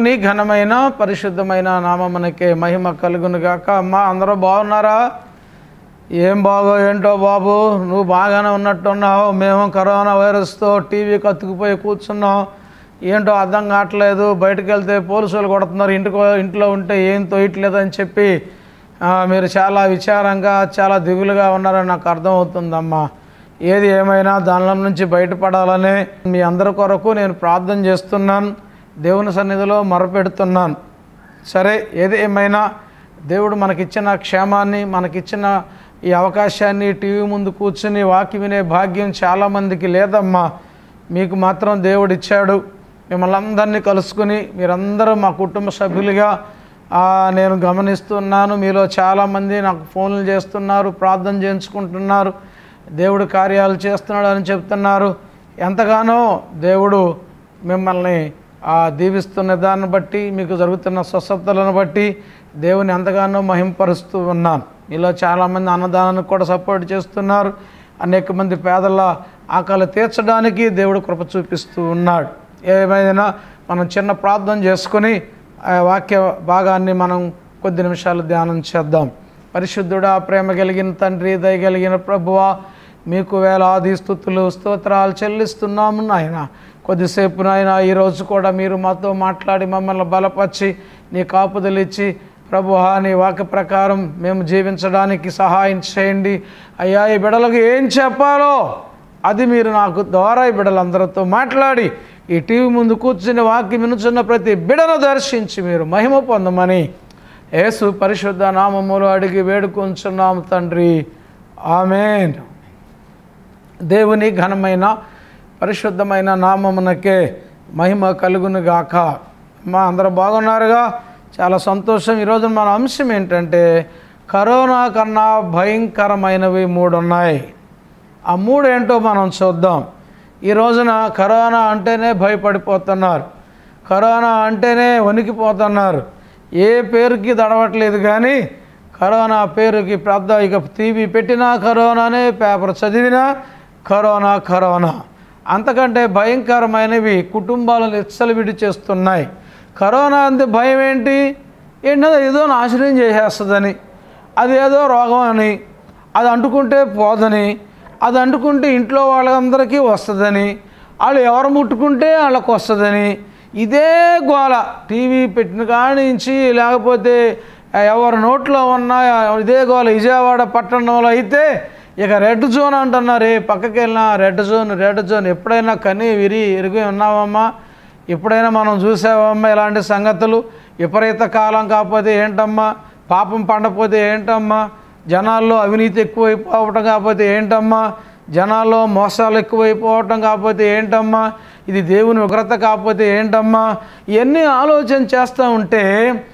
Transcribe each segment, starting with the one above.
దేవుని ఘనమైన పరిశుద్ధమైన నామమునకే మహిమ కలుగును గాక అమ్మా అందరూ బాగున్నారా ఏం బాగో ఏంటో బాబు నువ్వు బాగానే ఉన్నట్టున్నావు మేము కరోనా వైరస్తో టీవీకి అతుకుపోయి కూర్చున్నాం ఏంటో అర్థం కావట్లేదు బయటకు వెళ్తే పోలీసులు కొడుతున్నారు ఇంటికి ఇంట్లో ఉంటే ఏం తోయట్లేదని చెప్పి ఆ, మీరు చాలా విచారంగా చాలా దిగులుగా ఉన్నారని నాకు అర్థమవుతుందమ్మా ఏది ఏమైనా దానిలో నుంచి బయటపడాలని మీ అందరి కొరకు నేను ప్రార్థన చేస్తున్నాను దేవుని సన్నిధిలో మొరపెడుతున్నాను సరే ఏది ఏమైనా దేవుడు మనకిచ్చిన క్షేమాన్ని మనకిచ్చిన ఈ అవకాశాన్ని టీవీ ముందు కూర్చుని వాకి వినే భాగ్యం చాలామందికి లేదమ్మా మీకు మాత్రం దేవుడు ఇచ్చాడు మిమ్మల్ని అందరినీ కలుసుకుని మీరందరూ మా కుటుంబ సభ్యులుగా ఆ, నేను గమనిస్తున్నాను మీలో చాలామంది నాకు ఫోన్లు చేస్తున్నారు ప్రార్థన చేయించుకుంటున్నారు దేవుడు కార్యాలు చేస్తున్నాడు అని చెప్తున్నారు ఎంతగానో దేవుడు మిమ్మల్ని ఆ, దీవిస్తున్న దాన్ని బట్టి మీకు జరుగుతున్న స్వస్థతలను బట్టి దేవుని ఎంతగానో మహింపరుస్తూ ఉన్నాను మీలో చాలామంది అన్నదానానికి కూడా సపోర్ట్ చేస్తున్నారు అనేక మంది పేదల ఆకలి తీర్చడానికి దేవుడు కృప చూపిస్తూ ఉన్నాడు ఏమైనా మనం చిన్న ప్రార్థన చేసుకొని ఆ వాక్య భాగాన్ని మనం కొద్ది నిమిషాలు ధ్యానం చేద్దాం పరిశుద్ధుడా ప్రేమ కలిగిన తండ్రి దయగలిగిన ప్రభువా మీకు వేలాది స్థుతులు స్తోత్రాలు చెల్లిస్తున్నాము నాయన కొద్దిసేపు నాయన ఈరోజు కూడా మీరు మాతో మాట్లాడి మమ్మల్ని బలపరిచి నీ కాపుదలు ఇచ్చి ప్రభు నీ వాక్య ప్రకారం మేము జీవించడానికి సహాయం చేయండి అయ్యా ఈ బిడలకు ఏం చెప్పాలో అది మీరు నాకు ద్వారా ఈ బిడలందరితో మాట్లాడి ఈ టీవీ ముందు కూర్చుని వాక్యం వినుచున్న ప్రతి బిడను దర్శించి మీరు మహిమ పొందమని యేసు పరిశుద్ధ నామములు అడిగి వేడుకొంచున్నాము తండ్రి ఆమెన్ దేవుని ఘనమైన పరిశుద్ధమైన నామమునకే మహిమ కలుగును గాక మా అందరూ బాగున్నారుగా చాలా సంతోషం ఈరోజు మన అంశం ఏంటంటే కరోనా కన్నా భయంకరమైనవి మూడు ఉన్నాయి ఆ మూడు ఏంటో మనం చూద్దాం ఈ రోజున కరోనా అంటేనే భయపడిపోతున్నారు కరోనా అంటేనే వణికిపోతున్నారు ఏ పేరుకి దడవట్లేదు కానీ కరోనా పేరుకి పెద్ద ఇక టీవీ పెట్టినా కరోనానే పేపర్ చదివినా కరోనా కరోనా అంతకంటే భయంకరమైనవి కుటుంబాలను విడి చేస్తున్నాయి కరోనా అంతే భయం ఏంటి ఏంటో ఏదో నాశనం చేసేస్తుందని అది ఏదో రోగం అని అది అంటుకుంటే పోదని అది అంటుకుంటే ఇంట్లో వాళ్ళందరికీ వస్తుందని వాళ్ళు ఎవరు ముట్టుకుంటే వాళ్ళకు వస్తుందని ఇదే గోల టీవీ పెట్టిన కానించి లేకపోతే ఎవరి నోట్లో ఉన్న ఇదే గోల విజయవాడ పట్టణంలో అయితే ఇక రెడ్ జోన్ అంటున్నారు ఏ పక్కకి వెళ్ళినా రెడ్ జోన్ రెడ్ జోన్ ఎప్పుడైనా కని విరి ఇరిగి ఉన్నావమ్మా ఎప్పుడైనా మనం చూసావమ్మా ఇలాంటి సంగతులు విపరీత కాలం కాకపోతే ఏంటమ్మా పాపం పండపోతే ఏంటమ్మా జనాల్లో అవినీతి ఎక్కువైపోవటం కాకపోతే ఏంటమ్మా జనాల్లో మోసాలు ఎక్కువైపోవటం కాకపోతే ఏంటమ్మా ఇది దేవుని ఉగ్రత కాకపోతే ఏంటమ్మా ఇవన్నీ ఆలోచన చేస్తూ ఉంటే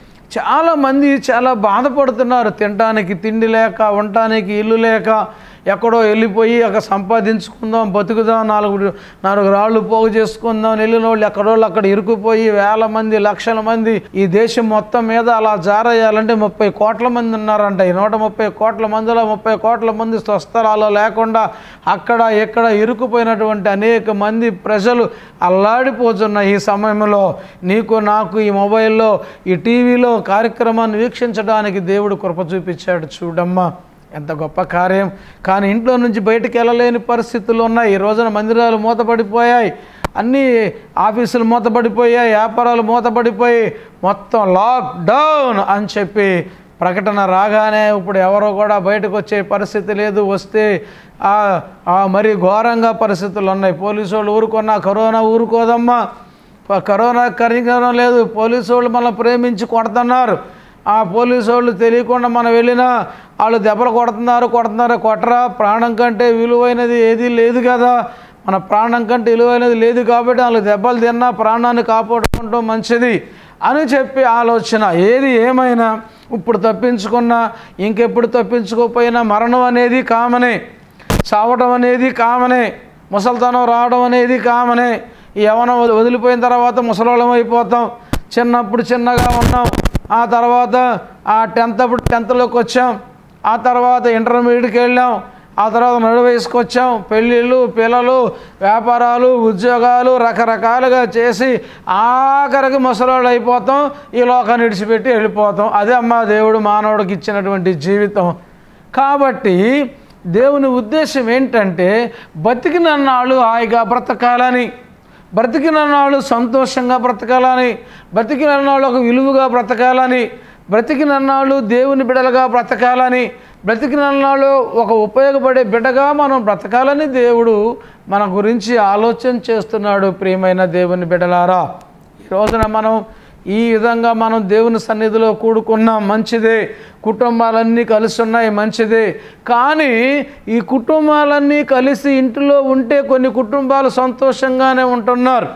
చాలామంది చాలా బాధపడుతున్నారు తినడానికి తిండి లేక ఉండటానికి ఇల్లు లేక ఎక్కడో వెళ్ళిపోయి అక్కడ సంపాదించుకుందాం బతుకుదాం నాలుగు నాలుగు రాళ్ళు పోగు చేసుకుందాం వెళ్ళిన వాళ్ళు ఎక్కడోళ్ళు అక్కడ ఇరుకుపోయి వేల మంది లక్షల మంది ఈ దేశం మొత్తం మీద అలా జారేయాలంటే ముప్పై కోట్ల మంది ఉన్నారంట ఈ నూట ముప్పై కోట్ల మందిలో ముప్పై కోట్ల మంది స్వస్థలాలు లేకుండా అక్కడ ఇక్కడ ఇరుకుపోయినటువంటి అనేక మంది ప్రజలు అల్లాడిపోతున్న ఈ సమయంలో నీకు నాకు ఈ మొబైల్లో ఈ టీవీలో కార్యక్రమాన్ని వీక్షించడానికి దేవుడు కృప చూపించాడు చూడమ్మా ఎంత గొప్ప కార్యం కానీ ఇంట్లో నుంచి బయటికి వెళ్ళలేని పరిస్థితులు ఉన్నాయి ఈ రోజున మందిరాలు మూతపడిపోయాయి అన్నీ ఆఫీసులు మూతపడిపోయాయి వ్యాపారాలు మూతపడిపోయి మొత్తం లాక్ డౌన్ అని చెప్పి ప్రకటన రాగానే ఇప్పుడు ఎవరో కూడా బయటకు వచ్చే పరిస్థితి లేదు వస్తే ఆ- ఆ మరి ఘోరంగా పరిస్థితులు ఉన్నాయి పోలీసు వాళ్ళు ఊరుకున్నా కరోనా ఊరుకోదమ్మా ప- కరోనా కరిగడం లేదు పోలీసు వాళ్ళు మనం ప్రేమించి కొడుతున్నారు ఆ పోలీసు వాళ్ళు తెలియకుండా మనం వెళ్ళినా వాళ్ళు దెబ్బలు కొడుతున్నారు కొడుతున్నారు కొట్టరా ప్రాణం కంటే విలువైనది ఏది లేదు కదా మన ప్రాణం కంటే విలువైనది లేదు కాబట్టి వాళ్ళు దెబ్బలు తిన్నా ప్రాణాన్ని కాపాడుకుంటాం మంచిది అని చెప్పి ఆలోచన ఏది ఏమైనా ఇప్పుడు తప్పించుకున్నా ఇంకెప్పుడు తప్పించుకోకపోయినా మరణం అనేది కామనే చావడం అనేది కామనే ముసలితనం రావడం అనేది కామనే ఈ యవనం వది- వదిలిపోయిన తర్వాత ముసలోళం అయిపోతాం చిన్నప్పుడు చిన్నగా ఉన్నాం ఆ తర్వాత ఆ టెన్త్ అప్పుడు టెన్త్లోకి వచ్చాం ఆ తర్వాత ఇంటర్మీడియట్కి వెళ్ళాం ఆ తర్వాత నడు వయసుకు వచ్చాం పెళ్ళిళ్ళు పిల్లలు వ్యాపారాలు ఉద్యోగాలు రకరకాలుగా చేసి ఆఖరికి ముసలాళ్ళు అయిపోతాం ఈ లోకాన్ని విడిచిపెట్టి వెళ్ళిపోతాం అదే అమ్మ దేవుడు మానవుడికి ఇచ్చినటువంటి జీవితం కాబట్టి దేవుని ఉద్దేశం ఏంటంటే బతికినన్నాళ్ళు హాయిగా బ్రతకాలని బ్రతికినన్నాళ్ళు సంతోషంగా బ్రతకాలని బ్రతికినన్నాళ్ళు ఒక విలువగా బ్రతకాలని బ్రతికినన్నాళ్ళు దేవుని బిడలుగా బ్రతకాలని బ్రతికినన్నాళ్ళు ఒక ఉపయోగపడే బిడ్డగా మనం బ్రతకాలని దేవుడు మన గురించి ఆలోచన చేస్తున్నాడు ప్రియమైన దేవుని బిడలారా ఈ రోజున మనం ఈ విధంగా మనం దేవుని సన్నిధిలో కూడుకున్నాం మంచిదే కుటుంబాలన్నీ కలిసి ఉన్నాయి మంచిదే కానీ ఈ కుటుంబాలన్నీ కలిసి ఇంటిలో ఉంటే కొన్ని కుటుంబాలు సంతోషంగానే ఉంటున్నారు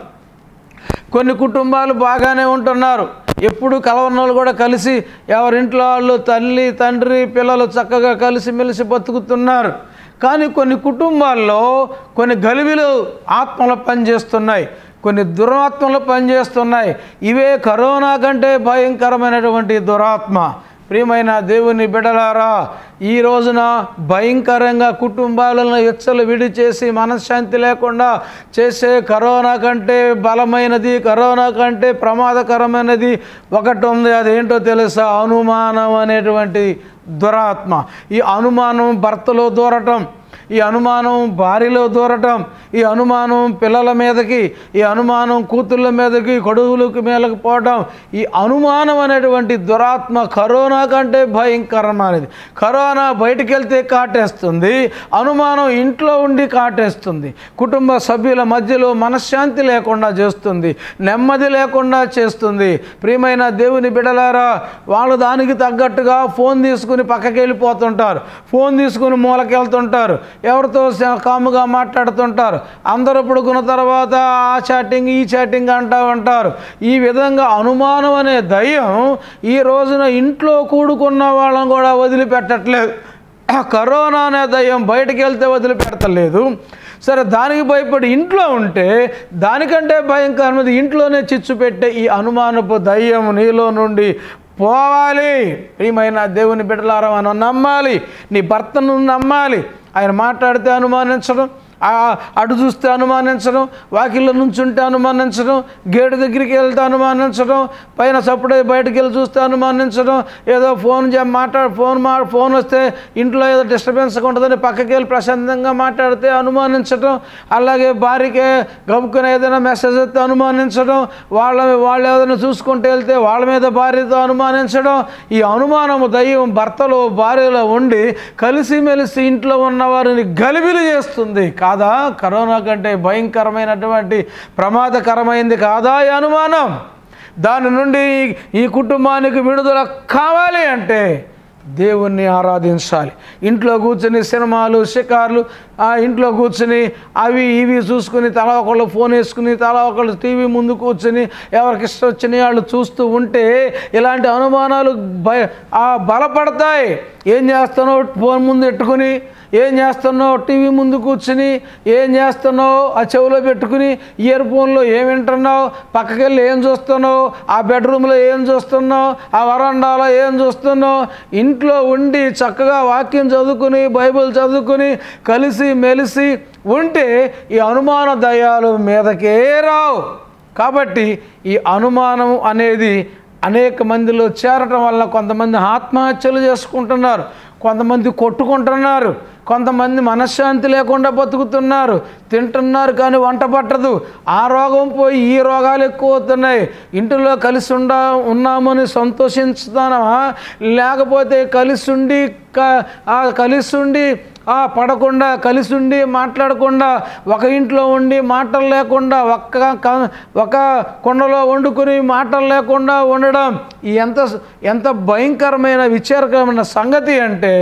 కొన్ని కుటుంబాలు బాగానే ఉంటున్నారు ఎప్పుడు కలవని వాళ్ళు కూడా కలిసి ఎవరింట్లో వాళ్ళు తల్లి తండ్రి పిల్లలు చక్కగా కలిసిమెలిసి బతుకుతున్నారు కానీ కొన్ని కుటుంబాల్లో కొన్ని గలిబిలు ఆత్మలు పనిచేస్తున్నాయి కొన్ని దురాత్మలు పనిచేస్తున్నాయి ఇవే కరోనా కంటే భయంకరమైనటువంటి దురాత్మ ప్రియమైన దేవుని బిడలారా ఈ రోజున భయంకరంగా కుటుంబాలను ఎచ్చలు విడి చేసి మనశ్శాంతి లేకుండా చేసే కరోనా కంటే బలమైనది కరోనా కంటే ప్రమాదకరమైనది ఒకటి ఉంది అదేంటో తెలుసా అనుమానం అనేటువంటి దురాత్మ ఈ అనుమానం భర్తలో దూరటం ఈ అనుమానం భార్యలో దూరటం ఈ అనుమానం పిల్లల మీదకి ఈ అనుమానం కూతుళ్ళ మీదకి కొడుకులకి మీదకి పోవటం ఈ అనుమానం అనేటువంటి దురాత్మ కరోనా కంటే భయంకరమైనది కరోనా బయటికి వెళ్తే కాటేస్తుంది అనుమానం ఇంట్లో ఉండి కాటేస్తుంది కుటుంబ సభ్యుల మధ్యలో మనశ్శాంతి లేకుండా చేస్తుంది నెమ్మది లేకుండా చేస్తుంది ప్రియమైన దేవుని బిడలారా వాళ్ళు దానికి తగ్గట్టుగా ఫోన్ తీసుకుని పక్కకి వెళ్ళిపోతుంటారు ఫోన్ తీసుకుని మూలకెళ్తుంటారు ఎవరితో స- కాముగా మాట్లాడుతుంటారు అందరూ పడుకున్న తర్వాత ఆ చాటింగ్ ఈ చాటింగ్ అంటూ ఉంటారు ఈ విధంగా అనుమానం అనే దయ్యం ఈ రోజున ఇంట్లో కూడుకున్న వాళ్ళని కూడా వదిలిపెట్టట్లేదు ఆ కరోనా అనే దయ్యం బయటికి వెళ్తే వదిలిపెడతలేదు సరే దానికి భయపడి ఇంట్లో ఉంటే దానికంటే భయంకరమైనది ఇంట్లోనే చిచ్చు పెట్టే ఈ అనుమానపు దయ్యం నీలో నుండి పోవాలి ప్రియమైన దేవుని బిడ్డలారా మనం నమ్మాలి నీ భర్తను నమ్మాలి ఆయన మాట్లాడితే అనుమానించడం ఆ అటు చూస్తే అనుమానించడం వాకిల్లో నుంచుంటే అనుమానించడం గేటు దగ్గరికి వెళ్తే అనుమానించడం పైన సప్పుడే బయటకు వెళ్ళి చూస్తే అనుమానించడం ఏదో ఫోన్ చే మాట్లాడ ఫోన్ మా ఫోన్ వస్తే ఇంట్లో ఏదో డిస్టర్బెన్స్ ఉంటుందని పక్కకి వెళ్ళి ప్రశాంతంగా మాట్లాడితే అనుమానించడం అలాగే భార్యకి గబుక్కుని ఏదైనా మెసేజ్ వస్తే అనుమానించడం వాళ్ళ వాళ్ళు ఏదైనా చూసుకుంటూ వెళ్తే వాళ్ళ మీద భార్యతో అనుమానించడం ఈ అనుమానము దయ్యం భర్తలో భార్యలో ఉండి కలిసిమెలిసి ఇంట్లో ఉన్న వారిని గలిబిలి చేస్తుంది కాదా కరోనా కంటే భయంకరమైనటువంటి ప్రమాదకరమైంది కాదా ఈ అనుమానం దాని నుండి ఈ కుటుంబానికి విడుదల కావాలి అంటే దేవుణ్ణి ఆరాధించాలి ఇంట్లో కూర్చుని సినిమాలు షికార్లు ఆ ఇంట్లో కూర్చుని అవి ఇవి చూసుకుని తల ఒకళ్ళు ఫోన్ వేసుకుని తల ఒకళ్ళు టీవీ ముందు కూర్చుని ఎవరికి ఇష్టం వచ్చిన వాళ్ళు చూస్తూ ఉంటే ఇలాంటి అనుమానాలు భయ ఆ బలపడతాయి ఏం చేస్తానో ఫోన్ ముందు పెట్టుకుని ఏం చేస్తున్నావు టీవీ ముందు కూర్చుని ఏం చేస్తున్నావు ఆ చెవిలో పెట్టుకుని ఇయర్ ఫోన్లో ఏం వింటున్నావు పక్కకెళ్ళి ఏం చూస్తున్నావు ఆ బెడ్రూమ్లో ఏం చూస్తున్నావు ఆ వరండాలో ఏం చూస్తున్నావు ఇంట్లో ఉండి చక్కగా వాక్యం చదువుకుని బైబిల్ చదువుకుని కలిసి మెలిసి ఉంటే ఈ అనుమాన దయాలు మీదకే రావు కాబట్టి ఈ అనుమానం అనేది అనేక మందిలో చేరటం వల్ల కొంతమంది ఆత్మహత్యలు చేసుకుంటున్నారు కొంతమంది కొట్టుకుంటున్నారు కొంతమంది మనశ్శాంతి లేకుండా బతుకుతున్నారు తింటున్నారు కానీ వంట పట్టదు ఆ రోగం పోయి ఈ రోగాలు ఎక్కువ అవుతున్నాయి ఇంటిలో కలిసి ఉండ ఉన్నామని సంతోషించుతానమా లేకపోతే కలిసి ఉండి క- ఆ కలిసి ఉండి ఆ పడకుండా కలిసి ఉండి మాట్లాడకుండా ఒక ఇంట్లో ఉండి మాటలు లేకుండా ఒక్క క- ఒక కొండలో వండుకుని మాటలు లేకుండా ఉండడం ఈ ఎంత ఎంత భయంకరమైన విచారకరమైన సంగతి అంటే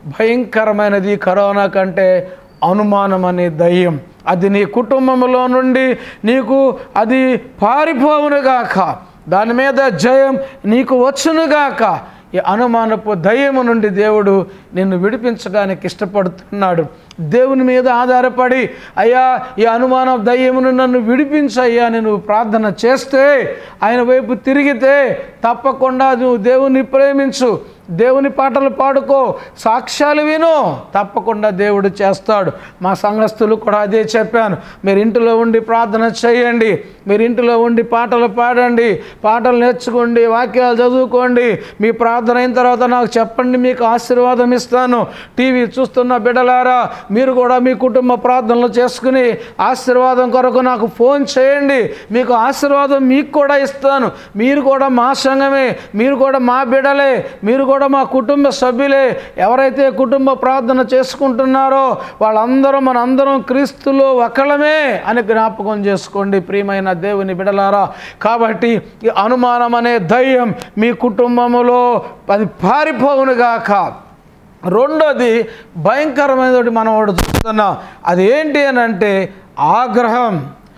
భయంకరమైనది కరోనా కంటే అనుమానం అనే దయ్యం అది నీ కుటుంబంలో నుండి నీకు అది పారిపోవునుగాక దాని మీద జయం నీకు వచ్చునుగాక ఈ అనుమానపు దయ్యము నుండి దేవుడు నిన్ను విడిపించడానికి ఇష్టపడుతున్నాడు దేవుని మీద ఆధారపడి అయ్యా ఈ అనుమాన దయ్యమును నన్ను విడిపించయ్యా అని నువ్వు ప్రార్థన చేస్తే ఆయన వైపు తిరిగితే తప్పకుండా నువ్వు దేవుని ప్రేమించు దేవుని పాటలు పాడుకో సాక్ష్యాలు విను తప్పకుండా దేవుడు చేస్తాడు మా సంఘస్థులు కూడా అదే చెప్పాను మీరు ఇంటిలో ఉండి ప్రార్థన చేయండి మీరు ఇంటిలో ఉండి పాటలు పాడండి పాటలు నేర్చుకోండి వాక్యాలు చదువుకోండి మీ ప్రార్థన అయిన తర్వాత నాకు చెప్పండి మీకు ఆశీర్వాదం ఇస్తాను టీవీ చూస్తున్న బిడ్డలారా మీరు కూడా మీ కుటుంబ ప్రార్థనలు చేసుకుని ఆశీర్వాదం కొరకు నాకు ఫోన్ చేయండి మీకు ఆశీర్వాదం మీకు కూడా ఇస్తాను మీరు కూడా మా సంఘమే మీరు కూడా మా బిడ్డలే మీరు కూడా మా కుటుంబ సభ్యులే ఎవరైతే కుటుంబ ప్రార్థన చేసుకుంటున్నారో వాళ్ళందరూ మనందరం క్రీస్తులో ఒకళ్ళమే అని జ్ఞాపకం చేసుకోండి ప్రియమైన దేవుని బిడలారా కాబట్టి ఈ అనుమానం అనే ధైర్యం మీ కుటుంబములో అది పారిపోవునుగాక రెండోది భయంకరమైనది మనం ఒకటి చూస్తున్నాం అది ఏంటి అని అంటే ఆగ్రహం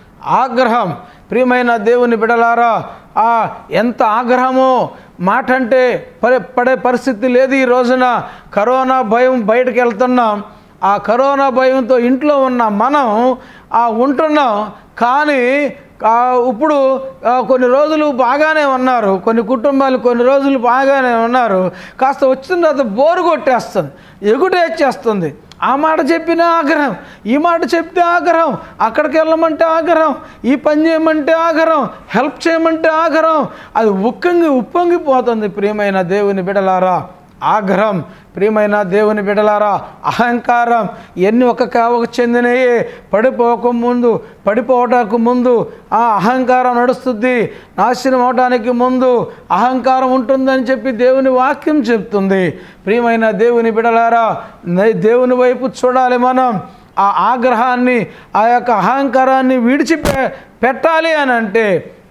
ఆగ్రహం ప్రియమైన దేవుని బిడలారా ఆ ఎంత ఆగ్రహమో మాట అంటే పడే పడే పరిస్థితి లేదు ఈ రోజున కరోనా భయం బయటకు వెళ్తున్నాం ఆ కరోనా భయంతో ఇంట్లో ఉన్న మనం ఆ ఉంటున్నాం కానీ ఆ, ఇప్పుడు ఆ, కొన్ని రోజులు బాగానే ఉన్నారు కొన్ని కుటుంబాలు కొన్ని రోజులు బాగానే ఉన్నారు కాస్త వచ్చిన తర్వాత బోరు కొట్టేస్తుంది ఎగుటేచ్చేస్తుంది ఆ మాట చెప్పిన ఆగ్రహం ఈ మాట చెప్తే ఆగ్రహం అక్కడికి వెళ్ళమంటే ఆగ్రహం ఈ పని చేయమంటే ఆగ్రహం హెల్ప్ చేయమంటే ఆగ్రహం అది ఉప్పొంగి ఉప్పొంగిపోతుంది ప్రియమైన దేవుని బిడలారా ఆగ్రహం ప్రియమైన దేవుని బిడలారా అహంకారం ఎన్ని ఒక కావకు చెందినయే పడిపోక ముందు పడిపోవటానికి ముందు ఆ అహంకారం నడుస్తుంది నాశనం అవడానికి ముందు అహంకారం ఉంటుందని చెప్పి దేవుని వాక్యం చెప్తుంది ప్రియమైన దేవుని బిడలారా నే- దేవుని వైపు చూడాలి మనం ఆ ఆగ్రహాన్ని ఆ యొక్క అహంకారాన్ని విడిచిపె పెట్టాలి అని అంటే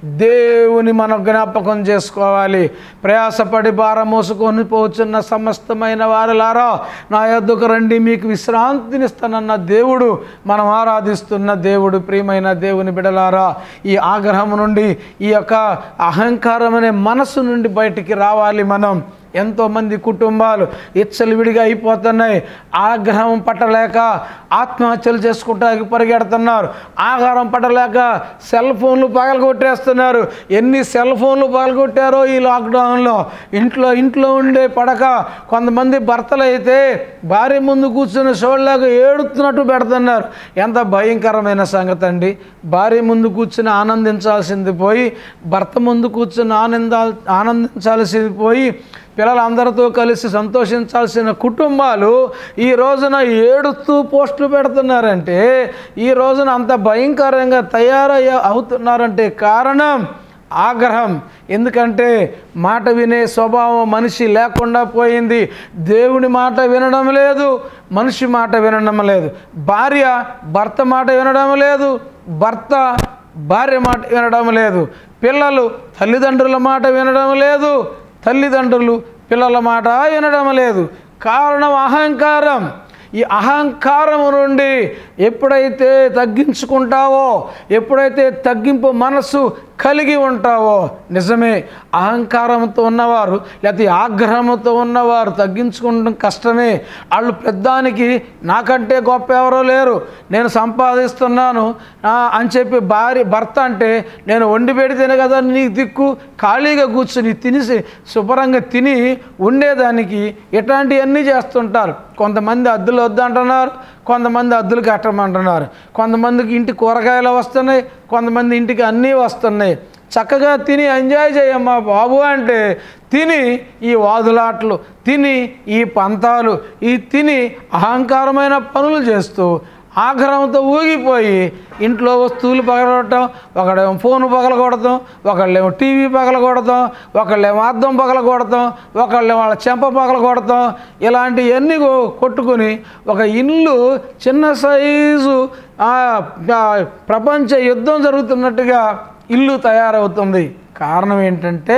దేవుని మనం జ్ఞాపకం చేసుకోవాలి ప్రయాసపడి భారం మోసుకొని పోచున్న సమస్తమైన వారులారా నా యొద్దకు రండి మీకు విశ్రాంతినిస్తానన్న దేవుడు మనం ఆరాధిస్తున్న దేవుడు ప్రియమైన దేవుని బిడలారా ఈ ఆగ్రహం నుండి ఈ యొక్క అహంకారం అనే మనసు నుండి బయటికి రావాలి మనం ఎంతోమంది కుటుంబాలు విడిగా అయిపోతున్నాయి ఆగ్రహం పట్టలేక ఆత్మహత్యలు చేసుకుంటానికి పరిగెడుతున్నారు ఆహారం పట్టలేక సెల్ ఫోన్లు పగలగొట్టేస్తున్నారు ఎన్ని సెల్ ఫోన్లు పగలగొట్టారో ఈ లాక్డౌన్లో ఇంట్లో ఇంట్లో ఉండే పడక కొంతమంది భర్తలు అయితే భార్య ముందు కూర్చుని చూడలేక ఏడుతున్నట్టు పెడుతున్నారు ఎంత భయంకరమైన సంగతి అండి భార్య ముందు కూర్చుని ఆనందించాల్సింది పోయి భర్త ముందు కూర్చుని ఆనందా ఆనందించాల్సింది పోయి పిల్లలందరితో కలిసి సంతోషించాల్సిన కుటుంబాలు ఈ రోజున ఏడుస్తూ పోస్టులు పెడుతున్నారంటే ఈ రోజున అంత భయంకరంగా తయారయ్య అవుతున్నారంటే కారణం ఆగ్రహం ఎందుకంటే మాట వినే స్వభావం మనిషి లేకుండా పోయింది దేవుని మాట వినడం లేదు మనిషి మాట వినడం లేదు భార్య భర్త మాట వినడం లేదు భర్త భార్య మాట వినడం లేదు పిల్లలు తల్లిదండ్రుల మాట వినడం లేదు తల్లిదండ్రులు పిల్లల మాట వినడం లేదు కారణం అహంకారం ఈ అహంకారము నుండి ఎప్పుడైతే తగ్గించుకుంటావో ఎప్పుడైతే తగ్గింపు మనస్సు కలిగి ఉంటావో నిజమే అహంకారంతో ఉన్నవారు లేకపోతే ఆగ్రహంతో ఉన్నవారు తగ్గించుకోవడం కష్టమే వాళ్ళు పెద్దానికి నాకంటే గొప్ప ఎవరో లేరు నేను సంపాదిస్తున్నాను ఆ, అని చెప్పి భార్య భర్త అంటే నేను వండి పెడితేనే కదా నీకు దిక్కు ఖాళీగా కూర్చుని తినేసి శుభ్రంగా తిని ఉండేదానికి ఇట్లాంటివన్నీ చేస్తుంటారు కొంతమంది అద్దులు వద్దంటున్నారు కొంతమంది అద్దులు కట్టమంటున్నారు కొంతమందికి ఇంటి కూరగాయలు వస్తున్నాయి కొంతమంది ఇంటికి అన్నీ వస్తున్నాయి చక్కగా తిని ఎంజాయ్ చేయమ్మా బాబు అంటే తిని ఈ వాదులాట్లు తిని ఈ పంతాలు ఈ తిని అహంకారమైన పనులు చేస్తూ ఆగ్రహంతో ఊగిపోయి ఇంట్లో వస్తువులు పగలగొట్టడం ఒకడేమో ఫోన్ పగలగొడతాం ఒకళ్ళేమో టీవీ పగలగొడతాం ఒకళ్ళేమో అద్దం పగలగొడతాం ఒకళ్ళేమో వాళ్ళ చెంప పగలగొడతాం ఇలాంటివన్నీ కొ- కొట్టుకుని ఒక ఇల్లు చిన్న సైజు ఆ, ఆ, ప్రపంచ యుద్ధం జరుగుతున్నట్టుగా ఇల్లు తయారవుతుంది కారణం ఏంటంటే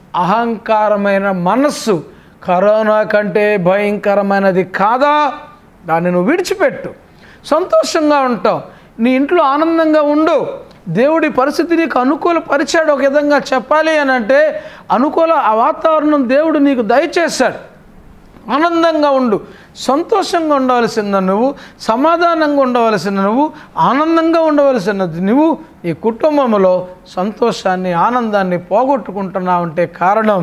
అహంకారమైన మనస్సు కరోనా కంటే భయంకరమైనది కాదా దాన్ని నువ్వు విడిచిపెట్టు సంతోషంగా ఉంటావు నీ ఇంట్లో ఆనందంగా ఉండు దేవుడి పరిస్థితి నీకు అనుకూలపరిచాడు ఒక విధంగా చెప్పాలి అని అంటే అనుకూల ఆ వాతావరణం దేవుడు నీకు దయచేశాడు ఆనందంగా ఉండు సంతోషంగా ఉండవలసిన నువ్వు సమాధానంగా ఉండవలసిన నువ్వు ఆనందంగా ఉండవలసినది నువ్వు ఈ కుటుంబంలో సంతోషాన్ని ఆనందాన్ని పోగొట్టుకుంటున్నావు అంటే కారణం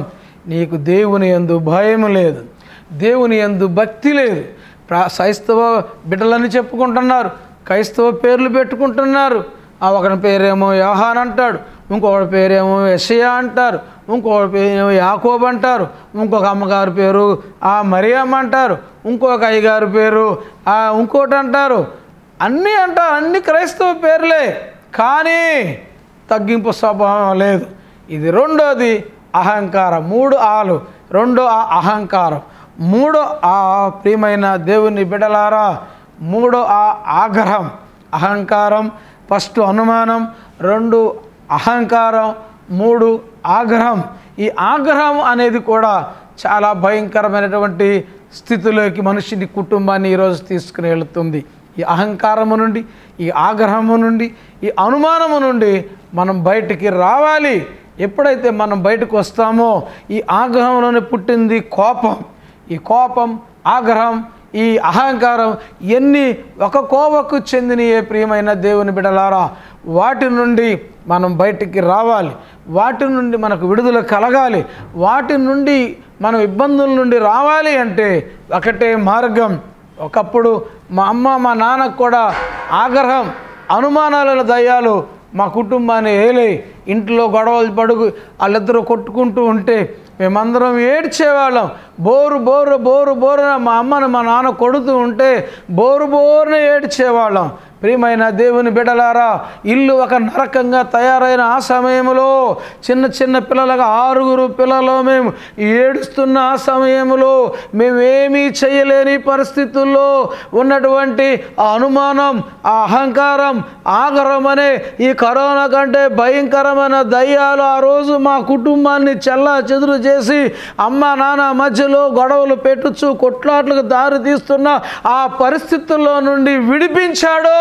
నీకు దేవుని ఎందు భయం లేదు దేవుని ఎందు భక్తి లేదు ప్రా క్రైస్తవ బిడ్డలని చెప్పుకుంటున్నారు క్రైస్తవ పేర్లు పెట్టుకుంటున్నారు ఆ ఒకరి పేరేమో యోహాన్ అంటాడు ఇంకొకటి పేరేమో యషయా అంటారు ఇంకొకటి పేరేమో యాకోబ్ అంటారు ఇంకొక అమ్మగారి పేరు ఆ మరియమ్మ అంటారు ఇంకొక అయ్యగారి పేరు ఆ ఇంకోటి అంటారు అన్నీ అంటారు అన్ని క్రైస్తవ పేర్లే కానీ తగ్గింపు స్వభావం లేదు ఇది రెండోది అహంకారం మూడు ఆలు రెండో ఆ అహంకారం మూడో ఆ ప్రియమైన దేవుని బిడలారా మూడో ఆ ఆగ్రహం అహంకారం ఫస్ట్ అనుమానం రెండు అహంకారం మూడు ఆగ్రహం ఈ ఆగ్రహం అనేది కూడా చాలా భయంకరమైనటువంటి స్థితిలోకి మనిషిని కుటుంబాన్ని ఈరోజు తీసుకుని వెళుతుంది ఈ అహంకారము నుండి ఈ ఆగ్రహము నుండి ఈ అనుమానము నుండి మనం బయటికి రావాలి ఎప్పుడైతే మనం బయటకు వస్తామో ఈ ఆగ్రహంలోనే పుట్టింది కోపం ఈ కోపం ఆగ్రహం ఈ అహంకారం ఎన్ని ఒక కోవకు చెందిన ఏ ప్రియమైన దేవుని బిడలారా వాటి నుండి మనం బయటికి రావాలి వాటి నుండి మనకు విడుదల కలగాలి వాటి నుండి మనం ఇబ్బందుల నుండి రావాలి అంటే ఒకటే మార్గం ఒకప్పుడు మా అమ్మ మా నాన్నకు కూడా ఆగ్రహం అనుమానాల దయ్యాలు మా కుటుంబాన్ని ఏలే ఇంట్లో గొడవలు పడుగు వాళ్ళిద్దరూ కొట్టుకుంటూ ఉంటే మేమందరం ఏడ్చేవాళ్ళం బోరు బోరు బోరు బోరున మా అమ్మను మా నాన్న కొడుతూ ఉంటే బోరు బోరున ఏడ్చేవాళ్ళం ప్రియమైన దేవుని బిడలారా ఇల్లు ఒక నరకంగా తయారైన ఆ సమయంలో చిన్న చిన్న పిల్లలుగా ఆరుగురు పిల్లలు మేము ఏడుస్తున్న ఆ సమయంలో మేమేమీ చేయలేని పరిస్థితుల్లో ఉన్నటువంటి ఆ అనుమానం ఆ అహంకారం ఆగరం అనే ఈ కరోనా కంటే భయంకరమైన దయ్యాలు ఆ రోజు మా కుటుంబాన్ని చెల్లా చెదురు చేసి అమ్మ నాన్న మధ్యలో గొడవలు పెట్టుచు కొట్లాట్లకు దారి తీస్తున్న ఆ పరిస్థితుల్లో నుండి విడిపించాడు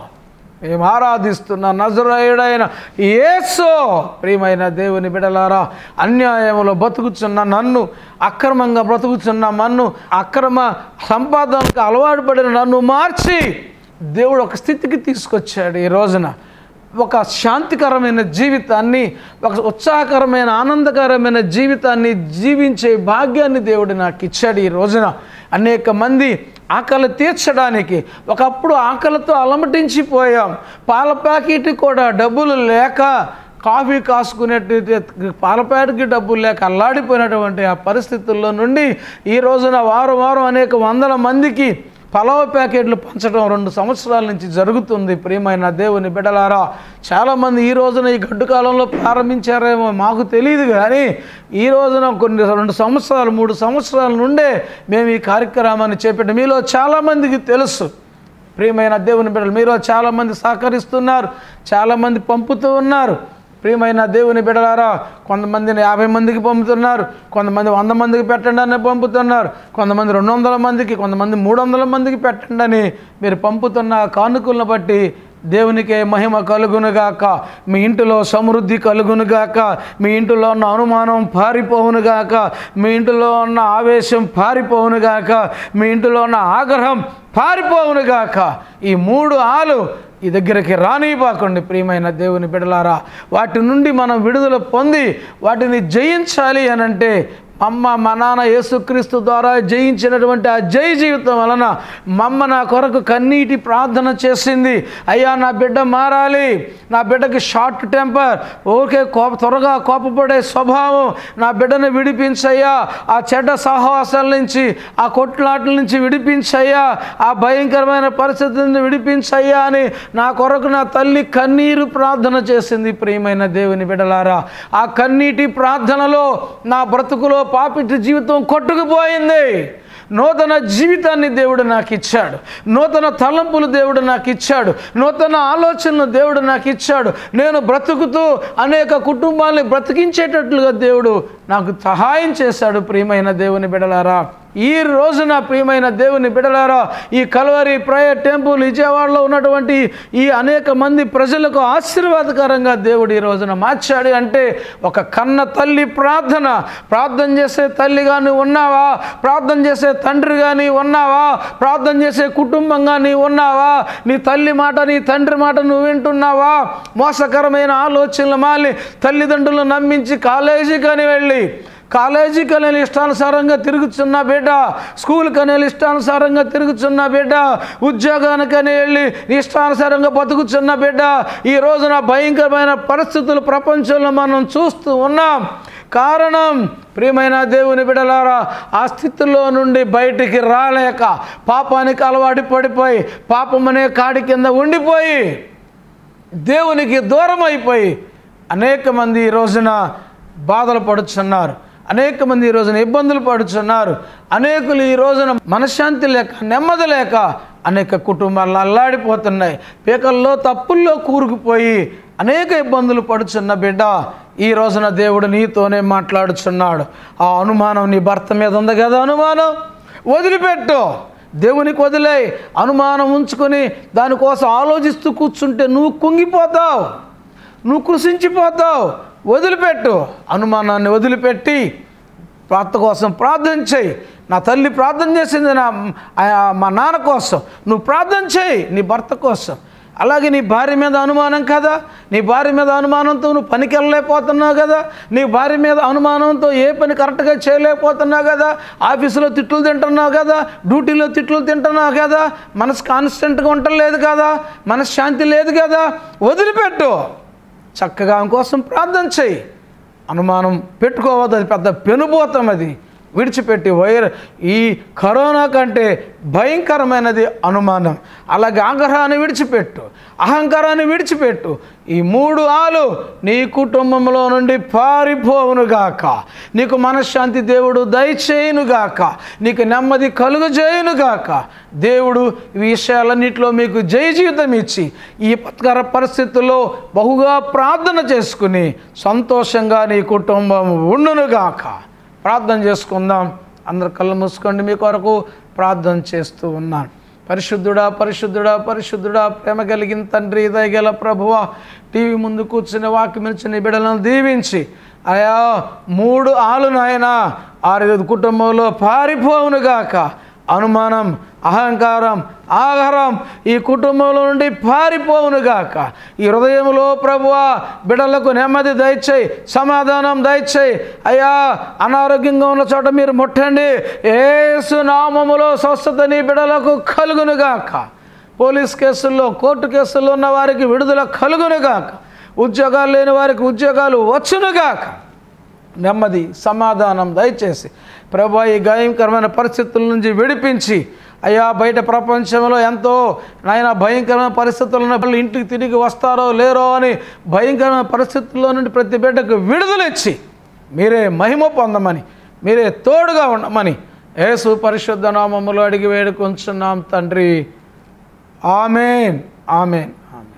మేము ఆరాధిస్తున్న నజరేయుడైన యేసు ప్రియమైన దేవుని బిడలారా అన్యాయంలో బతుకుచున్న నన్ను అక్రమంగా బ్రతుకుచున్న నన్ను అక్రమ సంపాదనకు అలవాటు పడిన నన్ను మార్చి దేవుడు ఒక స్థితికి తీసుకొచ్చాడు ఈ రోజున ఒక శాంతికరమైన జీవితాన్ని ఒక ఉత్సాహకరమైన ఆనందకరమైన జీవితాన్ని జీవించే భాగ్యాన్ని దేవుడు నాకు ఇచ్చాడు ఈ రోజున అనేక మంది ఆకలి తీర్చడానికి ఒకప్పుడు ఆకలితో అలమటించిపోయాం పాల ప్యాకెట్ కూడా డబ్బులు లేక కాఫీ కాసుకునేటువంటి పాల ప్యాకెట్కి డబ్బులు లేక అల్లాడిపోయినటువంటి ఆ పరిస్థితుల్లో నుండి ఈ రోజున వారం వారం అనేక వందల మందికి పలావ్ ప్యాకెట్లు పంచడం రెండు సంవత్సరాల నుంచి జరుగుతుంది ప్రియమైన దేవుని బిడలారా చాలామంది ఈ రోజున ఈ గడ్డు కాలంలో ప్రారంభించారేమో మాకు తెలియదు కానీ ఈ రోజున కొన్ని రెండు సంవత్సరాలు మూడు సంవత్సరాల నుండే మేము ఈ కార్యక్రమాన్ని చేపట్టాం మీలో చాలామందికి తెలుసు ప్రియమైన దేవుని బిడ్డలు మీలో చాలామంది సహకరిస్తున్నారు చాలామంది పంపుతూ ఉన్నారు ప్రియమైన దేవుని బిడలారా కొంతమందిని యాభై మందికి పంపుతున్నారు కొంతమంది వంద మందికి పెట్టండి అని పంపుతున్నారు కొంతమంది రెండు వందల మందికి కొంతమంది మూడు వందల మందికి పెట్టండి అని మీరు పంపుతున్న కానుకలను బట్టి దేవునికే మహిమ కలుగునుగాక మీ ఇంటిలో సమృద్ధి కలుగునుగాక మీ ఇంటిలో ఉన్న అనుమానం పారిపోవునుగాక మీ ఇంటిలో ఉన్న ఆవేశం పారిపోవునుగాక మీ ఇంటిలో ఉన్న ఆగ్రహం పారిపోవునుగాక ఈ మూడు ఆలు ఈ దగ్గరికి రానివ్వకండి ప్రియమైన దేవుని బిడలారా వాటి నుండి మనం విడుదల పొంది వాటిని జయించాలి అని అంటే అమ్మ మా నాన్న యేసుక్రీస్తు ద్వారా జయించినటువంటి ఆ జై జీవితం వలన మమ్మ నా కొరకు కన్నీటి ప్రార్థన చేసింది అయ్యా నా బిడ్డ మారాలి నా బిడ్డకి షార్ట్ టెంపర్ ఓకే కోప త్వరగా కోపపడే స్వభావం నా బిడ్డను విడిపించయ్యా ఆ చెడ్డ సహవాసాల నుంచి ఆ కొట్లాటల నుంచి విడిపించయ్యా ఆ భయంకరమైన పరిస్థితులను విడిపించయ్యా అని నా కొరకు నా తల్లి కన్నీరు ప్రార్థన చేసింది ప్రియమైన దేవుని బిడలారా ఆ కన్నీటి ప్రార్థనలో నా బ్రతుకులో పాపిటి జీవితం కొట్టుకుపోయింది నూతన జీవితాన్ని దేవుడు నాకు ఇచ్చాడు నూతన తలంపులు దేవుడు నాకు ఇచ్చాడు నూతన ఆలోచనలు దేవుడు నాకు ఇచ్చాడు నేను బ్రతుకుతూ అనేక కుటుంబాల్ని బ్రతికించేటట్లుగా దేవుడు నాకు సహాయం చేశాడు ప్రియమైన దేవుని బిడలారా ఈ రోజున ప్రియమైన దేవుని బిడలారా ఈ కలవరి ప్రేయర్ టెంపుల్ విజయవాడలో ఉన్నటువంటి ఈ అనేక మంది ప్రజలకు ఆశీర్వాదకరంగా దేవుడు ఈ రోజున మార్చాడు అంటే ఒక కన్న తల్లి ప్రార్థన ప్రార్థన చేసే తల్లిగా నువ్వు ఉన్నావా ప్రార్థన చేసే తండ్రిగా నీ ఉన్నావా ప్రార్థన చేసే కుటుంబంగా నీ ఉన్నావా నీ తల్లి మాట నీ తండ్రి మాట నువ్వు వింటున్నావా మోసకరమైన ఆలోచనలు మాలి తల్లిదండ్రులను నమ్మించి కాలేజీ కానీ వెళ్ళి కాలేజీకి అనేది ఇష్టానుసారంగా తిరుగుతున్న బిడ్డ స్కూల్కి అనేది ఇష్టానుసారంగా తిరుగుతున్న బిడ్డ ఉద్యోగానికని వెళ్ళి ఇష్టానుసారంగా బతుకుతున్న బిడ్డ ఈ రోజున భయంకరమైన పరిస్థితులు ప్రపంచంలో మనం చూస్తూ ఉన్నాం కారణం ప్రియమైన దేవుని బిడలారా ఆ స్థితిలో నుండి బయటికి రాలేక పాపానికి అలవాటు పడిపోయి పాపమనే కాడి కింద ఉండిపోయి దేవునికి దూరం అయిపోయి అనేక మంది ఈ రోజున బాధలు పడుచున్నారు అనేక మంది ఈ రోజున ఇబ్బందులు పడుచున్నారు అనేకులు ఈ రోజున మనశ్శాంతి లేక నెమ్మది లేక అనేక కుటుంబాలు అల్లాడిపోతున్నాయి పీకల్లో తప్పుల్లో కూరుకుపోయి అనేక ఇబ్బందులు పడుచున్న బిడ్డ ఈ రోజున దేవుడు నీతోనే మాట్లాడుచున్నాడు ఆ అనుమానం నీ భర్త మీద ఉంది కదా అనుమానం వదిలిపెట్టు దేవునికి వదిలే అనుమానం ఉంచుకొని దానికోసం ఆలోచిస్తూ కూర్చుంటే నువ్వు కుంగిపోతావు నువ్వు కృషించిపోతావు వదిలిపెట్టు అనుమానాన్ని వదిలిపెట్టి భర్త కోసం ప్రార్థన చేయి నా తల్లి ప్రార్థన చేసింది నా ఆ- మా నాన్న కోసం నువ్వు ప్రార్థన చేయి నీ భర్త కోసం అలాగే నీ భార్య మీద అనుమానం కదా నీ భార్య మీద అనుమానంతో నువ్వు పనికి వెళ్ళలేకపోతున్నావు కదా నీ భార్య మీద అనుమానంతో ఏ పని కరెక్ట్గా చేయలేకపోతున్నావు కదా ఆఫీసులో తిట్లు తింటున్నావు కదా డ్యూటీలో తిట్లు తింటున్నావు కదా మనసు కాన్స్టెంట్గా ఉండలేదు కదా మనసు శాంతి లేదు కదా వదిలిపెట్టు చక్కగా ఆమె కోసం ప్రార్థన చేయి అనుమానం పెట్టుకోవద్దు అది పెద్ద పెనుభూతం అది విడిచిపెట్టి వైర్ ఈ కరోనా కంటే భయంకరమైనది అనుమానం అలాగే ఆగ్రహాన్ని విడిచిపెట్టు అహంకారాన్ని విడిచిపెట్టు ఈ మూడు ఆలు నీ కుటుంబంలో నుండి పారిపోవునుగాక నీకు మనశ్శాంతి దేవుడు దయచేయునుగాక నీకు నెమ్మది కలుగజేయునుగాక దేవుడు ఈ విషయాలన్నింటిలో మీకు జయ జీవితం ఇచ్చి ఈ పత్కర పరిస్థితుల్లో బహుగా ప్రార్థన చేసుకుని సంతోషంగా నీ కుటుంబం ఉండునుగాక ప్రార్థన చేసుకుందాం అందరు కళ్ళు మూసుకోండి మీ కొరకు ప్రార్థన చేస్తూ ఉన్నాను పరిశుద్ధుడా పరిశుద్ధుడా పరిశుద్ధుడా ప్రేమ కలిగిన తండ్రి దయగల ప్రభువ టీవీ ముందు కూర్చుని వాకి మిల్చిన బిడ్డలను దీవించి అయా మూడు ఆలు నాయన ఆరు కుటుంబంలో పారిపోవునుగాక అనుమానం అహంకారం ఆహారం ఈ కుటుంబంలో నుండి పారిపోవునుగాక ఈ హృదయంలో ప్రభువా బిడలకు నెమ్మది దయచేయి సమాధానం దయచేయి అయ్యా అనారోగ్యంగా ఉన్న చోట మీరు ముట్టండి ఏసు నామములో స్వస్థత నీ బిడలకు కలుగునుగాక పోలీస్ కేసుల్లో కోర్టు కేసుల్లో ఉన్న వారికి విడుదల కలుగునుగాక ఉద్యోగాలు లేని వారికి ఉద్యోగాలు వచ్చునుగాక నెమ్మది సమాధానం దయచేసి ప్రభా ఈ గాయకరమైన పరిస్థితుల నుంచి విడిపించి అయ్యా బయట ప్రపంచంలో ఎంతో నాయన భయంకరమైన పరిస్థితులు ఉన్న పిల్లలు ఇంటికి తిరిగి వస్తారో లేరో అని భయంకరమైన పరిస్థితుల్లో నుండి ప్రతి బిడ్డకు విడుదలిచ్చి మీరే మహిమ పొందమని మీరే తోడుగా ఉండమని యేసు పరిశుద్ధ నామములో అడిగి వేడుకొంచున్నాం తండ్రి ఆమెన్ ఆమెన్ ఆమెన్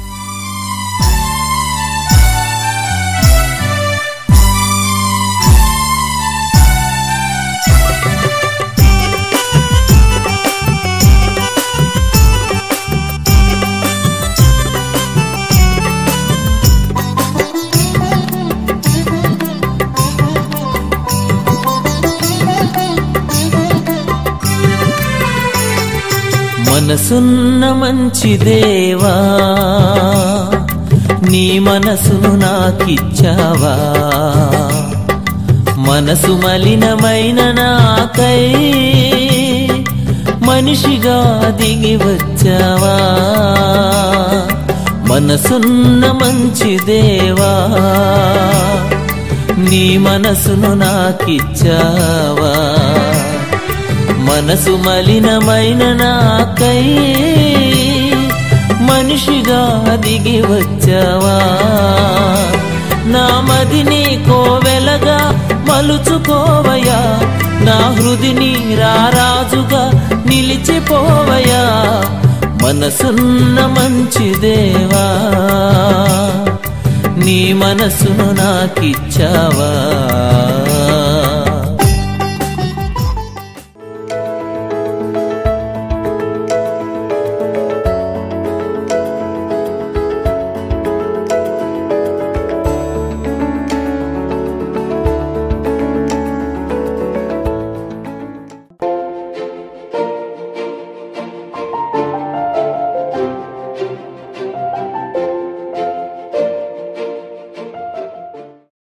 మనసున్న మంచి దేవా నీ మనసును నాకిచ్చావా మనసు మలినమైన నాకై మనిషిగా దిగి వచ్చావా మనసున్న మంచి దేవా నీ మనసును నాకిచ్చావా మనసు మలినమైన నాకై మనిషిగా దిగి వచ్చావా నా మదిని కోవెలగా మలుచుకోవయా నా హృదిని రారాజుగా నిలిచిపోవయా మనసున్న మంచి దేవా నీ మనసును నాకిచ్చావా